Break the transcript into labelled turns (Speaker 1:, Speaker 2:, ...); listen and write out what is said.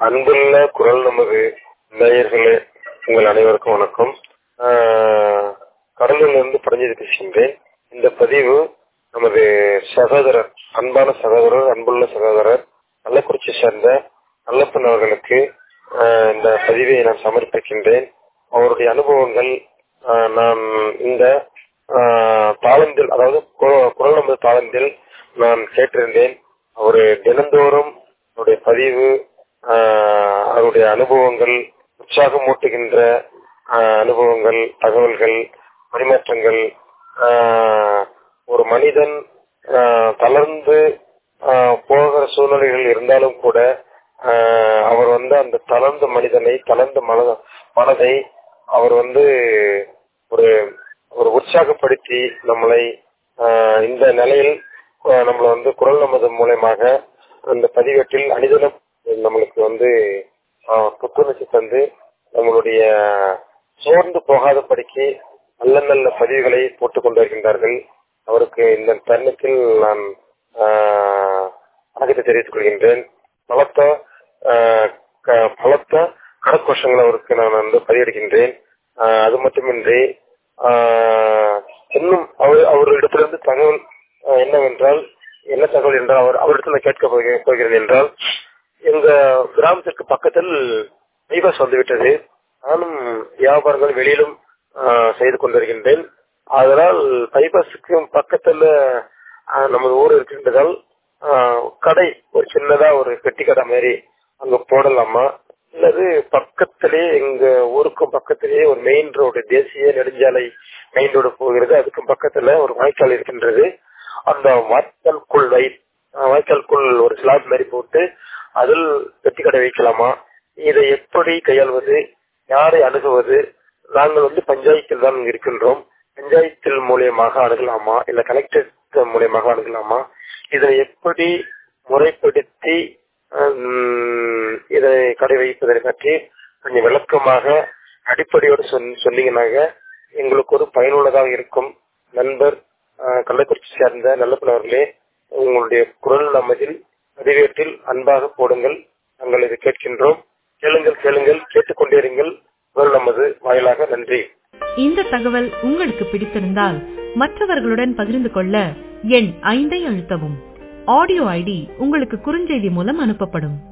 Speaker 1: அன்புள்ள குரல் நமது நேயர்களே உங்கள் அனைவருக்கும் வணக்கம் ஆஹ் கடலூரிலிருந்து பரஞ்சோதி பேசுகின்றேன் இந்த பதிவு நமது சகோதரர் அன்பான சகோதரர் அன்புள்ள சகோதரர் கள்ளக்குறிச்சி சேர்ந்த நல்லப்பன் அவர்களுக்கு ஆஹ் இந்த பதிவை நான் சமர்ப்பிக்கின்றேன் அவருடைய அனுபவங்கள் ஆஹ் நான் இந்த ஆஹ் தாளந்தில் அதாவது கு- குரல் நமது தாளந்தில் நான் கேட்டிருந்தேன் அவரு தினந்தோறும் அவருடைய பதிவு ஆஹ் அவருடைய அனுபவங்கள் உற்சாகமூட்டுகின்ற ஆஹ் அனுபவங்கள் தகவல்கள் பரிமாற்றங்கள் ஆஹ் ஒரு மனிதன் ஆஹ் தளர்ந்து ஆஹ் போகிற சூழ்நிலைகள் இருந்தாலும் கூட ஆஹ் அவர் வந்து அந்த தளர்ந்த மனிதனை தளர்ந்த மனத மனதை அவர் வந்து ஒரு ஒரு உற்சாகப்படுத்தி நம்மளை ஆஹ் இந்த நிலையில் ஆஹ் நம்மளை வந்து குரல் நமது மூலயமாக அந்த பதிவேட்டில் அனிதனம் நம்மளுக்கு வந்து ஆஹ் புத்துணர்ச்சி தந்து நம்மளுடைய சோர்ந்து போகாதபடிக்கு நல்ல நல்ல பதிவுகளை போட்டுக் கொண்டு வருகின்றார்கள் அவருக்கு இந்த தருணத்தில் நான் ஆஹ் வணக்கத்தை தெரிவித்துக் கொள்கின்றேன் பலத்த ஆஹ் க- பலத்த கடற்கோஷங்கள் அவருக்கு நான் வந்து பதிவெடுக்கின்றேன் ஆஹ் அது மட்டுமின்றி ஆஹ் இன்னும் அவர் அவரிடத்திலிருந்து தகவல் ஆஹ் என்னவென்றால் என்ன தகவல் என்றால் அவர் அவரிடத்தில் கேட்க போக- போகிறேன் என்றால் எங்க கிராமத்திற்கு பக்கத்தில் பைபாஸ் வந்துவிட்டது நானும் வியாபாரங்கள் வெளியிலும் ஆஹ் செய்து கொண்டிருக்கின்றேன் அதனால் பைபாஸுக்கு பக்கத்துல ஆஹ் நமது ஊர் இருக்கின்றதால் ஆஹ் கடை ஒரு சின்னதா ஒரு பெட்டி கடை மாதிரி அங்க போடலாமா அல்லது பக்கத்திலே எங்க ஊருக்கும் பக்கத்திலேயே ஒரு மெயின் ரோடு தேசிய நெடுஞ்சாலை மெயின் ரோடு போகிறது அதுக்கும் பக்கத்துல ஒரு வாய்க்கால் இருக்கின்றது அந்த வாய்க்கால்குள் வை ஆஹ் வாய்க்கால்குள் ஒரு ஸ்லாப் மாதிரி போட்டு அதில் பெட்டி கடை வைக்கலாமா இதை எப்படி கையாள்வது யாரை அணுகுவது நாங்கள் வந்து பஞ்சாயத்தில் தான் இருக்கின்றோம் பஞ்சாயத்தில் மூலியமாக அணுகலாமா இல்ல கலெக்டர் மூலியமாக அணுகலாமா இதை எப்படி முறைப்படுத்தி ஹம், இதை கடை வைப்பதை பற்றி கொஞ்சம் விளக்கமாக அடிப்படையோடு சொன்- சொன்னீங்கன்னாக எங்களுக்கு ஒரு பயனுள்ளதாக இருக்கும் நண்பர் ஆஹ், கள்ளக்குறிச்சி சேர்ந்த நல்லப்பன் அவர்களே உங்களுடைய குரல் நமதில் பதிவேட்டில் அன்பாக போடுங்கள் நாங்கள் இதை கேட்கின்றோம் கேளுங்கள் கேளுங்கள் கேட்டுக்கொண்டே குரல் நமது வாயிலாக நன்றி
Speaker 2: இந்த தகவல் உங்களுக்கு பிடித்திருந்தால் மற்றவர்களுடன் பகிர்ந்து கொள்ள எண் ஐந்தை அழுத்தவும் ஆடியோ ஐடி உங்களுக்கு குறுஞ்செய்தி மூலம் அனுப்பப்படும்